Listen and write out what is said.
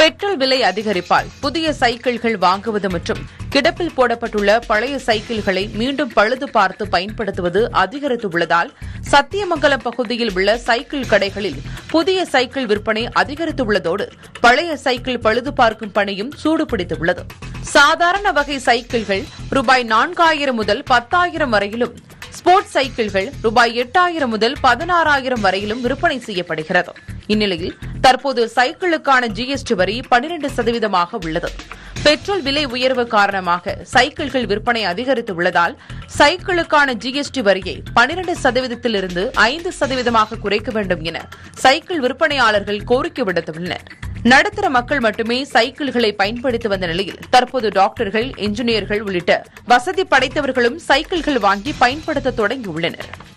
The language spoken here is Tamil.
பெட்ரோல் விலை அதிகரிப்பால் புதிய சைக்கிள்கள் வாங்குவது மற்றும் கிடப்பில் போடப்பட்டுள்ள பழைய சைக்கிள்களை மீண்டும் பழுது பார்த்து பயன்படுத்துவது அதிகரித்துள்ளதால் சத்தியமங்கலம் பகுதியில் உள்ள சைக்கிள் கடைகளில் புதிய சைக்கிள் விற்பனை அதிகரித்துள்ளதோடு பழைய சைக்கிள் பழுது பார்க்கும் பணியும் சூடுபிடித்துள்ளது சாதாரண வகை சைக்கிள்கள் ரூபாய் நான்காயிரம் முதல் பத்தாயிரம் வரையிலும் ஸ்போர்ட்ஸ் சைக்கிள்கள் ரூபாய் எட்டாயிரம் முதல் பதினாறாயிரம் வரையிலும் விற்பனை செய்யப்படுகிறது இந்நிலையில் தற்போது சைக்கிளுக்கான ஜிஎஸ்டி வரி பனிரெண்டு சதவீதமாக உள்ளது பெட்ரோல் விலை உயர்வு காரணமாக சைக்கிள்கள் விற்பனை அதிகரித்துள்ளதால் சைக்கிளுக்கான ஜிஎஸ்டி வரியை பனிரெண்டு சதவீதத்திலிருந்து ஐந்து சதவீதமாக குறைக்க வேண்டும் என சைக்கிள் விற்பனையாளர்கள் கோரிக்கை விடுத்துள்ளனர் நடுத்தர மக்கள் மட்டுமே சைக்கிள்களை பயன்படுத்தி வந்த நிலையில் தற்போது டாக்டர்கள் இன்ஜினியர்கள் உள்ளிட்ட வசதி படைத்தவர்களும் சைக்கிள்கள் வாங்கி பயன்படுத்த தொடங்கியுள்ளனர்